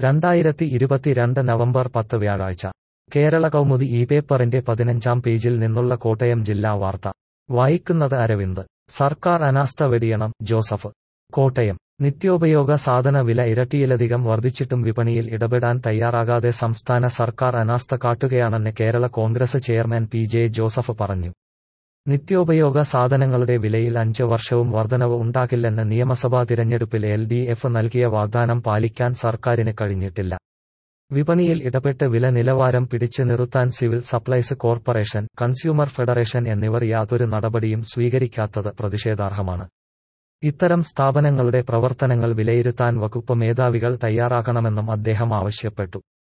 രണ്ടായിരത്തി ഇരുപത്തിരണ്ട് നവംബർ പത്ത് വ്യാഴാഴ്ച കേരള കൗമുദി ഈ പേപ്പറിന്റെ പതിനഞ്ചാം പേജിൽ നിന്നുള്ള കോട്ടയം ജില്ലാ വാർത്ത വായിക്കുന്നത് അരവിന്ദ് സർക്കാർ അനാസ്ഥ വെടിയണം ജോസഫ് കോട്ടയം നിത്യോപയോഗ സാധന വില ഇരട്ടിയിലധികം വർദ്ധിച്ചിട്ടും വിപണിയിൽ ഇടപെടാൻ തയ്യാറാകാതെ സംസ്ഥാന സർക്കാർ അനാസ്ഥ കാട്ടുകയാണെന്ന് Kerala Congress chairman P J Joseph പറഞ്ഞു നിത്യോപയോഗ സാധനങ്ങളുടെ വിലയിൽ അഞ്ച് വർഷവും വർധനവ് ഉണ്ടാകില്ലെന്ന് നിയമസഭാ തിരഞ്ഞെടുപ്പിൽ എൽ ഡി എഫ് നൽകിയ വാഗ്ദാനം പാലിക്കാൻ സർക്കാരിന് കഴിഞ്ഞിട്ടില്ല വിപണിയിൽ ഇടപെട്ട് വില നിലവാരം പിടിച്ചു നിർത്താൻ civil supplies corporation consumer federation എന്നിവർ യാതൊരു നടപടിയും സ്വീകരിക്കാത്തത് പ്രതിഷേധാർഹമാണ് ഇത്തരം സ്ഥാപനങ്ങളുടെ പ്രവർത്തനങ്ങൾ വിലയിരുത്താൻ വകുപ്പ് മേധാവികൾ തയ്യാറാകണമെന്നും അദ്ദേഹം ആവശ്യപ്പെട്ടു